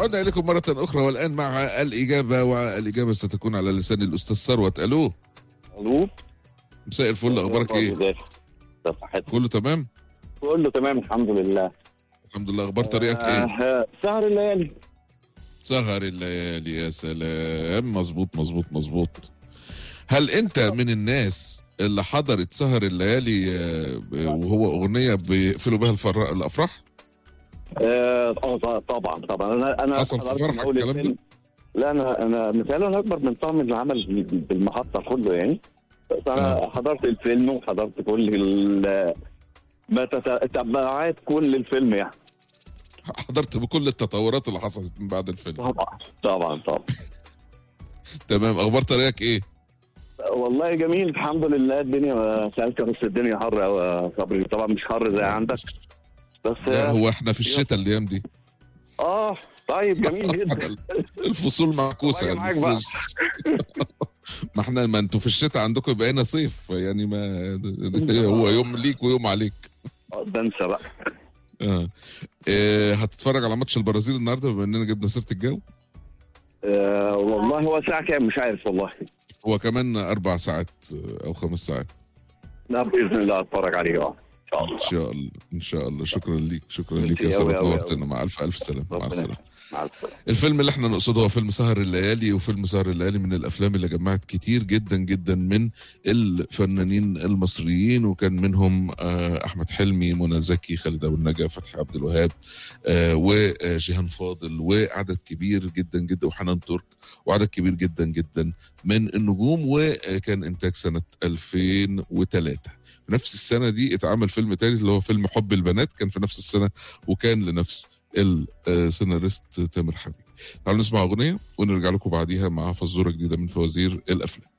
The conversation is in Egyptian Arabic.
عدنا اليكم مره اخرى والان مع الاجابه والاجابه ستكون على لسان الاستاذ ثروت الو الو مساء الفل اخبارك ايه ده صحتك كله تمام كله تمام الحمد لله الحمد لله اخبار طريقك ايه آه سهر الليالي سهر الليالي يا سلام مظبوط مظبوط مظبوط هل انت من الناس اللي حضرت سهر الليالي آه، وهو اغنيه بيقفلوا بها الفر- الافراح اه آه، طبعا طبعا انا انا حصل في حضرت فرحك من أول الكلام ده؟ الفيلم. لا انا انا مثال انا اكبر من طعم العمل بالمحطه كله يعني بس انا آه. حضرت الفيلم وحضرت كل ال- ما تت- تبعات كل الفيلم يعني حضرت بكل التطورات اللي حصلت من بعد الفيلم طبعا طبعا طبعا تمام اخبار طريقك ايه والله جميل الحمد لله الدنيا سالكه بس الدنيا حر قوي يا صبري طبعا مش حر زي عندك بس لا هو احنا في الشتاء الايام دي اه طيب جميل جدا الفصول معكوسه والله معاك بقى. ما احنا ما انتوا في الشتاء عندكم يبقى هنا صيف يعني ما هو يوم ليك ويوم عليك آه، ده انسى بقى اه إيه هتتفرج على ماتش البرازيل النهارده بما اننا جبنا سيره الجو آه والله هو الساعه كام مش عارف والله هو كمان اربع ساعات آه، او خمس ساعات لا باذن الله اتفرج عليه اه ان شاء الله ان شاء الله ان شاء الله شكرا ليك شكرا ميرسي ليك يا أوي ساره أوي نورتنا مع الف الف سلامه مع ربنا السلامه مع السلامه الفيلم اللي احنا نقصده هو فيلم سهر الليالي وفيلم سهر الليالي من الافلام اللي جمعت كتير جدا جدا من الفنانين المصريين وكان منهم آه، احمد حلمي منى زكي خالد ابو النجا فتحي عبد الوهاب آه، وجيهان فاضل وعدد كبير جدا جدا وحنان ترك وعدد كبير جدا جدا من النجوم وكان انتاج سنه 2003 في نفس السنه دي اتعمل فيلم تاني اللي هو فيلم حب البنات كان في نفس السنه وكان لنفس السيناريست تامر حبيب تعالوا نسمع اغنيه ونرجع لكم بعديها مع فزوره جديده من فوازير الافلام